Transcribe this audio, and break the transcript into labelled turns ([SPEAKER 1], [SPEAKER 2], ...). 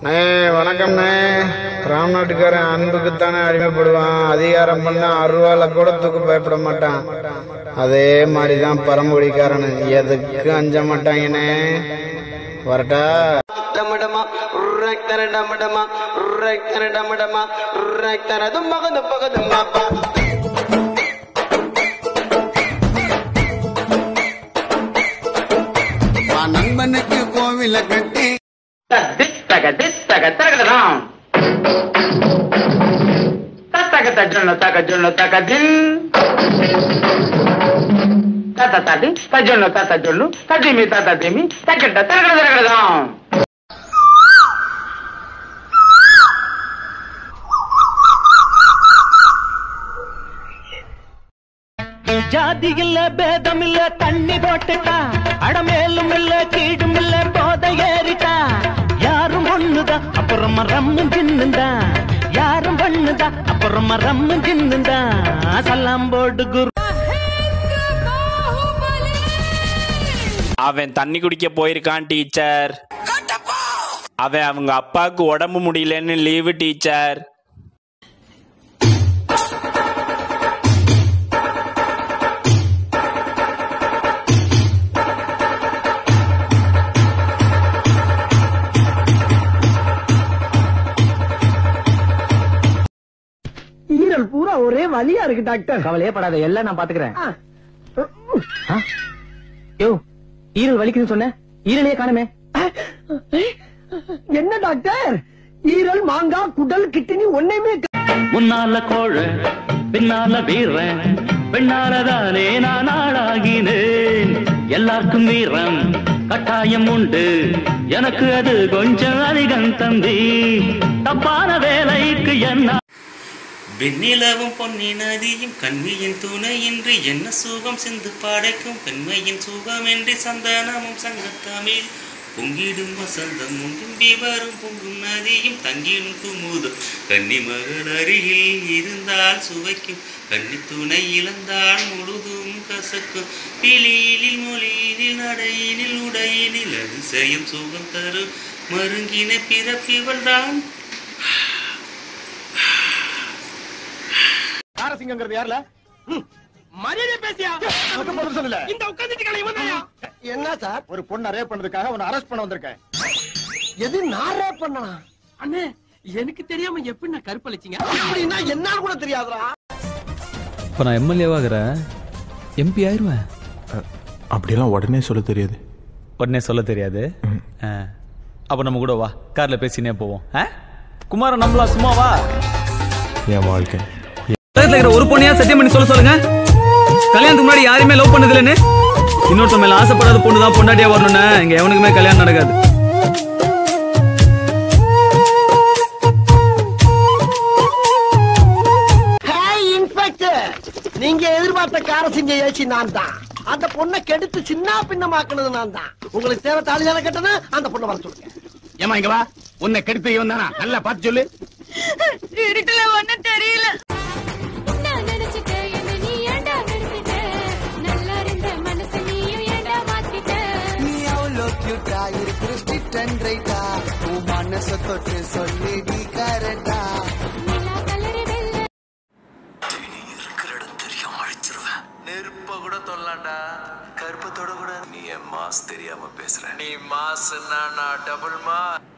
[SPEAKER 1] அண்ணே வணக்கம்ண்ணே ராம்நாட்டுக்காரன் அன்புக்குத்தானே அடிமைப்படுவான் அதிகாரம் பண்ண அருவால கூட தூக்கு பயப்பட மாட்டான் அதே மாதிரி தான் பரமொழிக்காரன் எதுக்கு அஞ்ச மாட்டாங்கண்ணே வரட்டா
[SPEAKER 2] டமடமா உர்ரக் தர டமடமா உர்ரக் தர டமடமா உர்ரக் தர தும்மக துப்பக தும்மாப்பா
[SPEAKER 3] நண்பனுக்கு கோவில கட்டி
[SPEAKER 4] தித்தக தித்தக தரகடலாம் தத்தக தஜொன்னு தக ஜொன்னு தக தின் தத்த தடி தஜொன்னு தத்த ஜொல்லு தடிமி தத்த திமி தக்கட்ட தரகட தரகடலாம்
[SPEAKER 5] ஜாதி இல்ல பேதம் இல்ல தண்ணி போட்டுட்டா அடமேலும் இல்ல கீடும் இல்ல போத ஏறிட்டா யாரும் ஒண்ணுதான் அப்புறம் ரம்மு தின்னுதா யாரும் பண்ணுதா அப்புறம் ரம்மு தின்னுதா சல்லாம் போட்டு குரு
[SPEAKER 6] அவன் தண்ணி குடிக்க போயிருக்கான் டீச்சர் அவன் அவங்க அப்பாவுக்கு உடம்பு முடியலன்னு லீவு டீச்சர்
[SPEAKER 7] ஈரல் பூரா ஒரே வலியா இருக்கு டாக்டர்
[SPEAKER 5] கவலையே படாத எல்லாம் நான் பாத்துக்கிறேன் யோ ஈரல் வலிக்குதுன்னு சொன்ன ஈரலையே காணுமே
[SPEAKER 7] என்ன டாக்டர் ஈரல் மாங்காய் குடல் கிட்னி ஒன்னையுமே
[SPEAKER 5] முன்னால கோழ பின்னால வீரன் பெண்ணாலதானே நான் ஆளாகினேன் எல்லாருக்கும் வீரம் கட்டாயம் உண்டு எனக்கு அது கொஞ்சம் அதிகம் தம்பி தப்பான வேலைக்கு என்ன
[SPEAKER 8] வெண்ணிலவும் பொன்னி நதியும் கண்ணியின் துணையின்றி என்ன சுகம் சிந்து படைக்கும் பெண்மையின் சுகமின்றி சந்தனமும் சங்கத்தமிழ் பொங்கிடும் வசந்தம் முன்பி வரும் பொங்கும் நதியும் தங்கிடும் குமுதம் கன்னி மகள் அருகில் இருந்தால் சுவைக்கும் கன்னி துணை இழந்தால் முழுதும் கசக்கும் பிழியினில் மொழியினில் நடையினில் உடையினில் அதிசயம் சுகம் தரும் மருங்கின பிறப்பிவள் தான்
[SPEAKER 7] காரசிங்கிறது யாருல மரியாதை பேசியா சொல்லல இந்த உட்காந்துட்டு என்ன சார் ஒரு பொண்ணை ரேப் பண்ணதுக்காக உன்னை அரெஸ்ட் பண்ண வந்திருக்கேன் எது நான் ரேப் பண்ணனா அண்ணே எனக்கு தெரியாம எப்படி நான் கருப்பளிச்சீங்க அப்படின்னா என்னன்னு கூட தெரியாதுடா
[SPEAKER 9] இப்போ நான் எம்எல்ஏவாகிறேன் எம்பி ஆயிடுவேன்
[SPEAKER 10] அப்படியெல்லாம் உடனே சொல்ல தெரியாது
[SPEAKER 9] உடனே சொல்ல தெரியாது ஆ. அப்போ நம்ம கூட வா கார்ல பேசினே போவோம் ஆ? குமாரன் நம்மளா சும்மா வா
[SPEAKER 10] என் வாழ்க்கை
[SPEAKER 9] உலகத்துல இருக்கிற ஒரு பொண்ணையா சத்தியம் பண்ணி சொல்ல சொல்லுங்க கல்யாணத்துக்கு முன்னாடி யாரையுமே லவ் பண்ணது இல்லைன்னு இன்னொருத்த மேல ஆசைப்படாத பொண்ணு தான் பொண்டாட்டியா வரணும்னு இங்க எவனுக்குமே கல்யாணம் நடக்காது
[SPEAKER 7] ஹாய் இன்ஸ்பெக்டர் நீங்க எதிர்பார்த்த காரசிங்க ஏச்சி நான் தான் அந்த பொண்ணை கெடுத்து சின்ன பின்னமாக்குனது நான் தான் உங்களுக்கு தேவை தாலி தானே கட்டணும் அந்த பொண்ணை வர சொல்லுங்க
[SPEAKER 5] ஏமா இங்க வா உன்னை கெடுத்து இவன் தானா நல்லா பார்த்து சொல்லு
[SPEAKER 11] இருட்டுல ஒண்ணும் தெரியல நான் நினைச்சிட்டேன் என்ன நீ ஏண்டா நினைச்சிட்ட நல்லா இருந்த மனசு நீயும் ஏண்டா மாத்திட்ட
[SPEAKER 3] நீ அவ்வளோ கியூட்டா இருக்கிற ஸ்ட்ரிக்ட் அண்ட் ரைட்டா உன் மனச தொட்டு சொல்லி நீ கரெக்டா
[SPEAKER 11] நிலா கலரி வெள்ள
[SPEAKER 3] நெருப்ப கூட தொல்லாண்டா கருப்பத்தோட கூட நீ என் மாஸ் தெரியாம பேசுற நீ மாஸ்னா நான் டபுள் மா